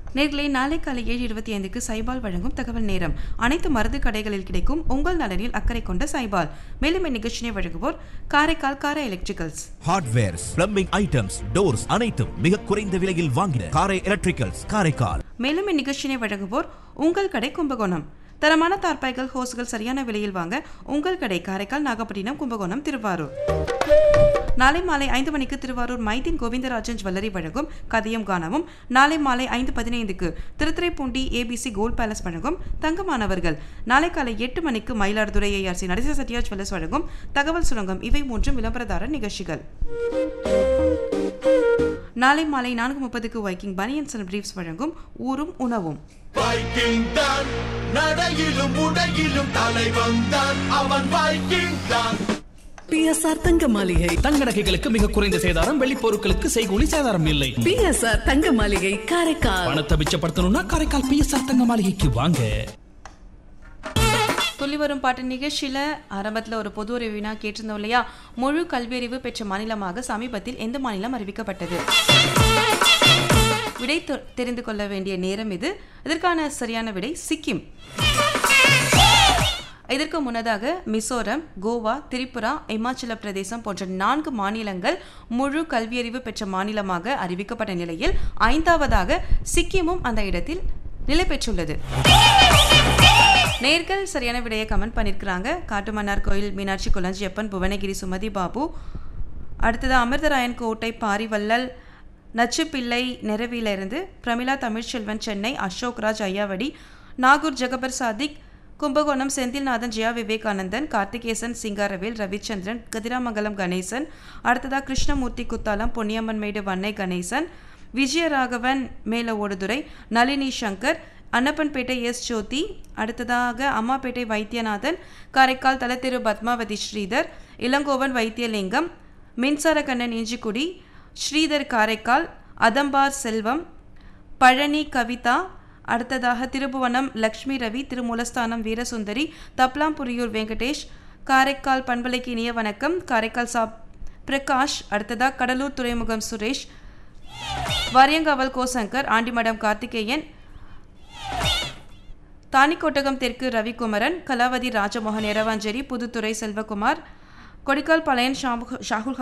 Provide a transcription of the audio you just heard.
நேர்களே நாளை காலை ஏழு இருபத்தி ஐந்துக்கு சைபால் வழங்கும் தகவல் நேரம் அனைத்து மருந்து கடைகளில் கிடைக்கும் உங்கள் நலனில் அக்கறை கொண்ட சைபால் மேலும் இந்நிகழ்ச்சியை வழங்குவோர் Karaikal Karai electricals hardwares plumbing items doors அனைத்தும் மிக குறைந்த விலையில் வாங்கின காரை எலக்ட்ரிக்கல்ஸ் காரைக்கால் மேலும் இந்நிகழ்ச்சியை வழங்குவோர் உங்கள் கடை கும்பகோணம் தரமான தார்பாய்கள் ஹோஸ்கள் சரியான விலையில் வாங்க உங்கள் கடை காரைக்கால் நாகப்பட்டினம் கும்பகோணம் திருவாரூர் நாளை மாலை ஐந்து மணிக்கு திருவாரூர் மைதீன் கோவிந்தராஜன் ஜுவல்லரி வழங்கும் கதையும் காணவும் நாளை மாலை ஐந்து பதினைந்துக்கு திருத்துறைப்பூண்டி ஏபிசி கோல்ட் பேலஸ் வழங்கும் தங்கமானவர்கள் நாளை காலை எட்டு மணிக்கு மயிலாடுதுறை ஏஆர்சி நடேச சத்யா ஜுவல்லர்ஸ் வழங்கும் தகவல் சுரங்கம் இவை மூன்றும் விளம்பரதாரர் நிகழ்ச்சிகள் நாளை மாலை நான்கு முப்பதுக்கு வைக்கிங் பனியன்ஸ் அண்ட் பிரீஃப்ஸ் வழங்கும் ஊரும் உணவும் வைக்கிங் தான் நடையிலும் உடையிலும் தலைவன் தான் அவன் வைக்கிங் தான் பிஎஸ்ஆர் தங்க மாளிகை தங்க நகைகளுக்கு மிக குறைந்த சேதாரம் வெள்ளி பொருட்களுக்கு செய்கூலி சேதாரம் இல்லை பிஎஸ்ஆர் தங்க மாளிகை காரைக்கால் பணத்தை மிச்சப்படுத்தணும்னா காரைக்கால் பிஎஸ்ஆர் தங்க மாளிகைக்கு வாங்க துள்ளி வரும் பாட்டு நிகழ்ச்சியில் ஆரம்பத்தில் ஒரு பொது ஒரு வினா கேட்டிருந்தோம் இல்லையா முழு கல்வியறிவு பெற்ற மாநிலமாக சமீபத்தில் எந்த மாநிலம் அறிவிக்கப்பட்டது விடை தெ- தெரிந்து கொள்ள வேண்டிய நேரம் இது இதற்கான சரியான விடை சிக்கிம் இதற்கு முன்னதாக மிசோரம் கோவா திரிபுரா இமாச்சல பிரதேசம் போன்ற நான்கு மாநிலங்கள் முழு கல்வியறிவு பெற்ற மாநிலமாக அறிவிக்கப்பட்ட நிலையில் ஐந்தாவதாக சிக்கிமும் அந்த இடத்தில் நிலை பெற்றுள்ளது நேர்கள் சரியான விடையை கமெண்ட் பண்ணியிருக்கிறாங்க காட்டுமன்னார் கோயில் மீனாட்சி குலஞ்சியப்பன் புவனகிரி சுமதி பாபு அடுத்தது அமிர்தராயன் கோட்டை பாரிவள்ளல் நச்சுப்பிள்ளை நிறவிலிருந்து பிரமிளா தமிழ்ச்செல்வன் சென்னை அசோக் ராஜ் ஐயாவடி நாகூர் ஜெகபர் சாதிக் கும்பகோணம் செந்தில்நாதன் ஜெயா விவேகானந்தன் கார்த்திகேசன் சிங்காரவேல் ரவிச்சந்திரன் கதிராமங்கலம் கணேசன் அடுத்ததாக கிருஷ்ணமூர்த்தி குத்தாலம் பொன்னியம்மன் மேடு வன்னை கணேசன் விஜயராகவன் மேல ஓடுதுறை நளினி சங்கர் அன்னப்பன்பேட்டை எஸ் ஜோதி அடுத்ததாக அம்மாப்பேட்டை வைத்தியநாதன் காரைக்கால் தலத்திரு பத்மாவதி ஸ்ரீதர் இளங்கோவன் வைத்தியலிங்கம் மின்சார கண்ணன் இஞ்சிக்குடி ஸ்ரீதர் காரைக்கால் அதம்பார் செல்வம் பழனி கவிதா அடுத்ததாக திருபுவனம் லக்ஷ்மி ரவி திருமூலஸ்தானம் வீரசுந்தரி தப்லாம்புரியூர் வெங்கடேஷ் காரைக்கால் பண்பலைக்கு இனிய வணக்கம் காரைக்கால் சாப் பிரகாஷ் அடுத்ததாக கடலூர் துறைமுகம் சுரேஷ் வாரியங்காவல் கோசங்கர் ஆண்டிமடம் கார்த்திகேயன் தானிக்கோட்டகம் தெற்கு ரவிக்குமரன் கலாவதி ராஜமோகன் எரவாஞ்சேரி புதுத்துறை செல்வகுமார் கொடிக்கால் பழையன் ஷாபு ஷாகுல்